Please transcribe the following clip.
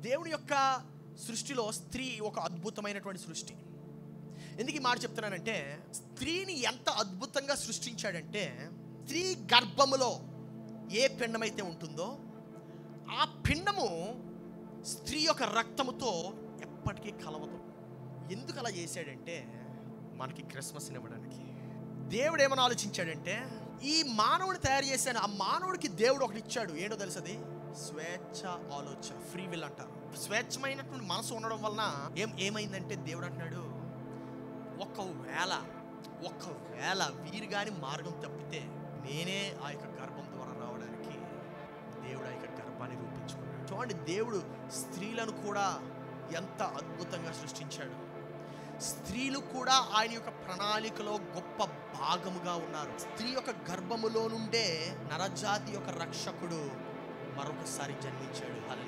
దేవుని యొక్క సృష్టిలో స్త్రీ ఒక అద్భుతమైనటువంటి సృష్టి ఎందుకు ఈ మాట చెప్తున్నానంటే స్త్రీని ఎంత అద్భుతంగా సృష్టించాడంటే స్త్రీ గర్భములో ఏ పిండమైతే ఉంటుందో ఆ పిండము స్త్రీ యొక్క రక్తముతో ఎప్పటికీ కలవదు ఎందుకు అలా చేశాడంటే మనకి క్రిస్మస్ని ఇవ్వడానికి దేవుడు ఏమని ఆలోచించాడంటే ఈ మానవుని తయారు చేశాను ఆ మానవుడికి దేవుడు ఒకటి ఇచ్చాడు ఏంటో తెలుసది స్వేచ్ఛ ఆలోచన ఫ్రీ విల్ అంటారు స్వేచ్ఛమైనటువంటి మనసు ఉండడం వలన ఏం ఏమైందంటే దేవుడు అంటున్నాడు ఒకవేళ ఒకవేళ వీరు కానీ మార్గం తప్పితే నేనే ఆ యొక్క గర్భం ద్వారా రావడానికి దేవుడు ఆ యొక్క గర్భాన్ని రూపించుకున్నాడు చూడండి దేవుడు స్త్రీలను కూడా ఎంత అద్భుతంగా సృష్టించాడు స్త్రీలు కూడా ఆయన యొక్క ప్రణాళికలో గొప్ప భాగముగా ఉన్నారు స్త్రీ యొక్క గర్భములో నుండే నరజాతి యొక్క రక్షకుడు మరొకసారి జన్మించాడు హల్లెలూయా